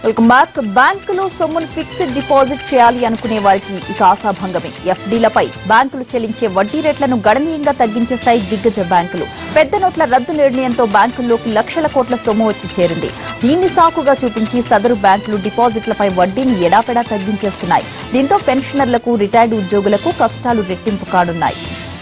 welcome back బ్యాంకులో సొమ్మును fixed deposit చేయాలి అనుకునే వారికి ఇక ఆశాభంగమే ఎఫ్డీలపై బ్యాంకులు చెల్లించే వడ్డీ రేట్లను గణనీయంగా తగ్గించేశాయి దిగ్గజ బ్యాంకులు పెద్ద నోట్ల రద్దు నిర్ణయంతో బ్యాంకుల్లోకి లక్షల కోట్ల సొమ్ము వచ్చి చేరింది దీన్ని సాకుగా చూపించి సదరు బ్యాంకులు డిపాజిట్లపై వడ్డీని ఎడాపెడా తగ్గించేస్తున్నాయి దీంతో పెన్షనర్లకు రిటైర్డ్ ఉద్యోగులకు కష్టాలు రెట్టింపు కానున్నాయి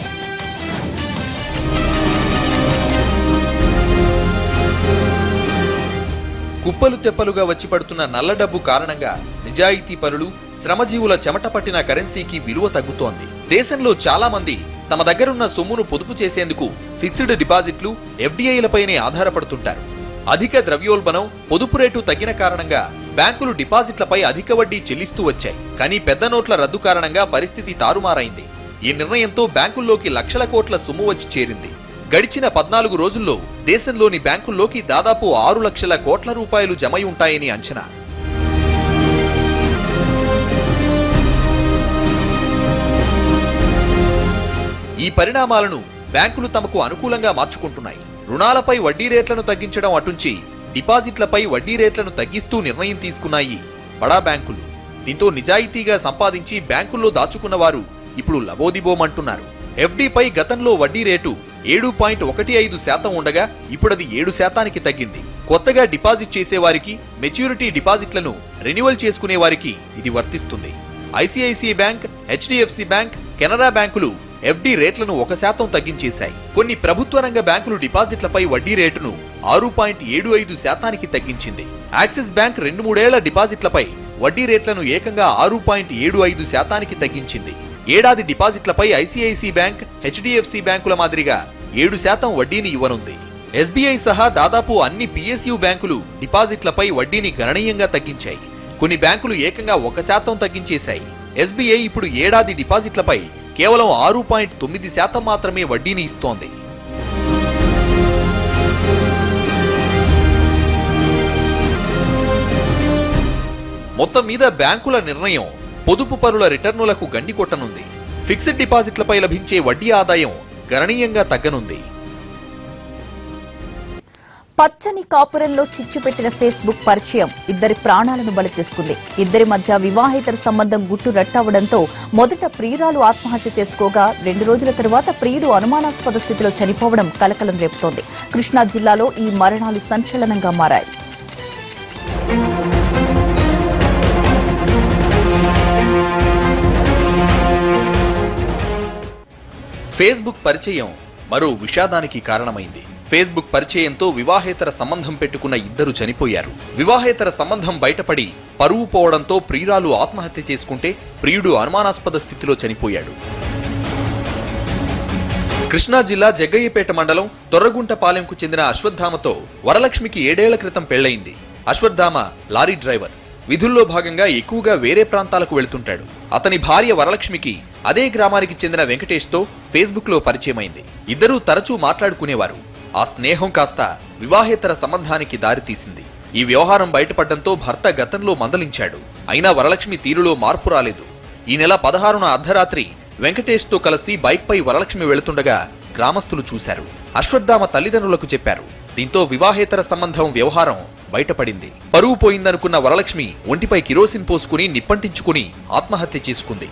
కుప్పలు తెప్పలుగా వచ్చి పడుతున్న నల్ల డబ్బు కారణంగా నిజాయితీ పరులు శ్రమజీవుల చెమట పట్టిన కరెన్సీకి విలువ తగ్గుతోంది దేశంలో చాలా మంది తమ దగ్గరున్న సొమ్మును పొదుపు చేసేందుకు ఫిక్స్డ్ డిపాజిట్లు ఎఫ్డీఐలపైనే ఆధారపడుతుంటారు అధిక ద్రవ్యోల్బణం పొదుపు రేటు తగ్గిన కారణంగా బ్యాంకులు డిపాజిట్లపై అధిక వడ్డీ చెల్లిస్తూ వచ్చాయి కానీ పెద్ద నోట్ల రద్దు కారణంగా పరిస్థితి తారుమారైంది ఈ నిర్ణయంతో బ్యాంకుల్లోకి లక్షల కోట్ల సొమ్ము వచ్చి చేరింది గడిచిన పద్నాలుగు రోజుల్లో దేశంలోని బ్యాంకుల్లోకి దాదాపు ఆరు లక్షల కోట్ల రూపాయలు జమై ఉంటాయని అంచనా ఈ పరిణామాలను బ్యాంకులు తమకు అనుకూలంగా మార్చుకుంటున్నాయి రుణాలపై వడ్డీ రేట్లను తగ్గించడం అటుంచి డిపాజిట్లపై వడ్డీ రేట్లను తగ్గిస్తూ నిర్ణయం తీసుకున్నాయి బడా బ్యాంకులు దీంతో నిజాయితీగా సంపాదించి బ్యాంకుల్లో దాచుకున్న వారు ఇప్పుడు లబోదిబోమంటున్నారు ఎఫ్డీపై గతంలో వడ్డీ రేటు ఏడు పాయింట్ ఒకటి ఐదు శాతం ఉండగా ఇప్పుడది ఏడు శాతానికి తగ్గింది కొత్తగా డిపాజిట్ చేసేవారికి మెచ్యూరిటీ డిపాజిట్లను రెన్యువల్ చేసుకునే వారికి ఇది వర్తిస్తుంది ICICI bank HDFC bank Canara బ్యాంకులు ఎఫ్డి రేట్లను ఒక శాతం తగ్గించేశాయి కొన్ని ప్రభుత్వ రంగ బ్యాంకులు డిపాజిట్లపై వడ్డీ రేటును ఆరు పాయింట్ ఏడు ఐదు శాతానికి తగ్గించింది యాక్సిస్ బ్యాంక్ రెండు మూడేళ్ల డిపాజిట్లపై వడ్డీ రేట్లను ఏకంగా ఆరు పాయింట్ ఏడు ఐదు శాతానికి తగ్గించింది ఏడాది డిపాజిట్లపై ఐసిఐసి బ్యాంక్ హెచ్డిఎఫ్సి బ్యాంకుల మాదిరిగా ఏడు శాతం వడ్డీని ఇవ్వనుంది ఎస్బీఐ సహా దాదాపు అన్ని పిఎస్యు బ్యాంకులు డిపాజిట్లపై వడ్డీని గణనీయంగా తగ్గించాయి కొన్ని బ్యాంకులు ఏకంగా ఒక శాతం తగ్గించేశాయి ఎస్బీఐ ఇప్పుడు ఏడాది డిపాజిట్లపై కేవలం ఆరు పాయింట్ తొమ్మిది శాతం మాత్రమే వడ్డీని ఇస్తోంది మొత్తం మీద బ్యాంకుల నిర్ణయం పొదుపు పరుల రిటర్నులకు గండి కొట్టనుంది ఫిక్స్డ్ డిపాజిట్లపై లభించే వడ్డీ ఆదాయం గణనీయంగా తగ్గనుంది పచ్చని కాపురంలో చిచ్చు పెట్టిన ఫేస్బుక్ పరిచయం ఇద్దరి ప్రాణాలను బలి తీసుకుంది ఇద్దరి మధ్య వివాహేతర సంబంధం గుట్టు రట్టవడంతో మొదట ప్రియురాలు ఆత్మహత్య చేసుకోగా రెండు రోజుల తరువాత ప్రియుడు అనుమానాస్పద స్థితిలో చనిపోవడం కలకలం రేపుతోంది కృష్ణా జిల్లాలో ఈ మరణాలు సంచలనంగా మారాయి ఫేస్బుక్ పరిచయం మరో విషాదానికి కారణమైంది ఫేస్బుక్ పరిచయంతో వివాహేతర సంబంధం పెట్టుకున్న ఇద్దరు చనిపోయారు వివాహేతర సంబంధం బయటపడి పరువు పోవడంతో ప్రియురాలు ఆత్మహత్య చేసుకుంటే ప్రియుడు అనుమానాస్పద స్థితిలో చనిపోయాడు కృష్ణా జిల్లా జగ్గయ్యపేట మండలం తొర్రగుంటపాలెంకు చెందిన అశ్వత్థామతో వరలక్ష్మికి ఏడేళ్ల క్రితం పెళ్లయింది అశ్వత్థామ లారీ డ్రైవర్ విధుల్లో భాగంగా ఎక్కువగా వేరే ప్రాంతాలకు వెళుతుంటాడు అతని భార్య వరలక్ష్మికి అదే గ్రామానికి చెందిన వెంకటేష్తో ఫేస్బుక్ లో పరిచయమైంది ఇద్దరూ తరచూ మాట్లాడుకునేవారు ఆ స్నేహం కాస్త వివాహేతర సంబంధానికి దారితీసింది ఈ వ్యవహారం బయటపడడంతో భర్త గతంలో మందలించాడు అయినా వరలక్ష్మి తీరులో మార్పు రాలేదు ఈ నెల పదహారున అర్ధరాత్రి వెంకటేష్తో కలిసి బైక్పై వరలక్ష్మి వెళుతుండగా గ్రామస్తులు చూశారు అశ్వత్థామ తల్లిదండ్రులకు చెప్పారు దీంతో వివాహేతర సంబంధం వ్యవహారం బయటపడింది పరువు పోయిందనుకున్న వరలక్ష్మి ఒంటిపై కిరోసిన్ పోసుకుని నిప్పంటించుకుని ఆత్మహత్య చేసుకుంది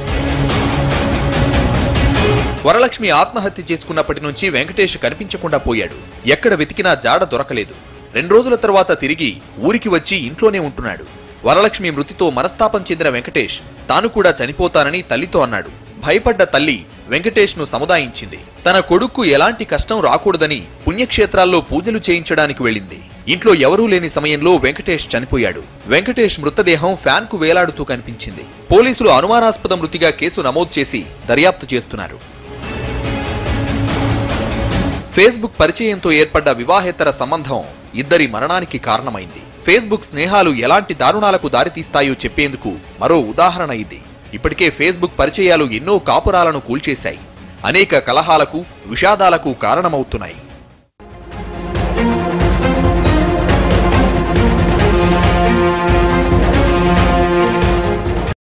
వరలక్ష్మి ఆత్మహత్య చేసుకున్నప్పటి నుంచి వెంకటేష్ కనిపించకుండా పోయాడు ఎక్కడ వెతికినా జాడ దొరకలేదు రెండు రోజుల తర్వాత తిరిగి ఊరికి వచ్చి ఇంట్లోనే ఉంటున్నాడు వరలక్ష్మి మృతితో మనస్తాపం చెందిన వెంకటేష్ తాను కూడా చనిపోతానని తల్లితో అన్నాడు భయపడ్డ తల్లి వెంకటేష్ ను సముదాయించింది తన కొడుక్కు ఎలాంటి కష్టం రాకూడదని పుణ్యక్షేత్రాల్లో పూజలు చేయించడానికి వెళ్ళింది ఇంట్లో ఎవరూ లేని సమయంలో వెంకటేష్ చనిపోయాడు వెంకటేష్ మృతదేహం ఫ్యాన్ కు వేలాడుతూ కనిపించింది పోలీసులు అనుమానాస్పద మృతిగా కేసు నమోదు చేసి దర్యాప్తు చేస్తున్నారు ఫేస్బుక్ పరిచయంతో ఏర్పడ్డ వివాహేతర సంబంధం ఇద్దరి మరణానికి కారణమైంది ఫేస్బుక్ స్నేహాలు ఎలాంటి దారుణాలకు దారితీస్తాయో చెప్పేందుకు మరో ఉదాహరణ ఇది ఇప్పటికే ఫేస్బుక్ పరిచయాలు ఎన్నో కాపురాలను కూల్చేశాయి అనేక కలహాలకు విషాదాలకు కారణమవుతున్నాయి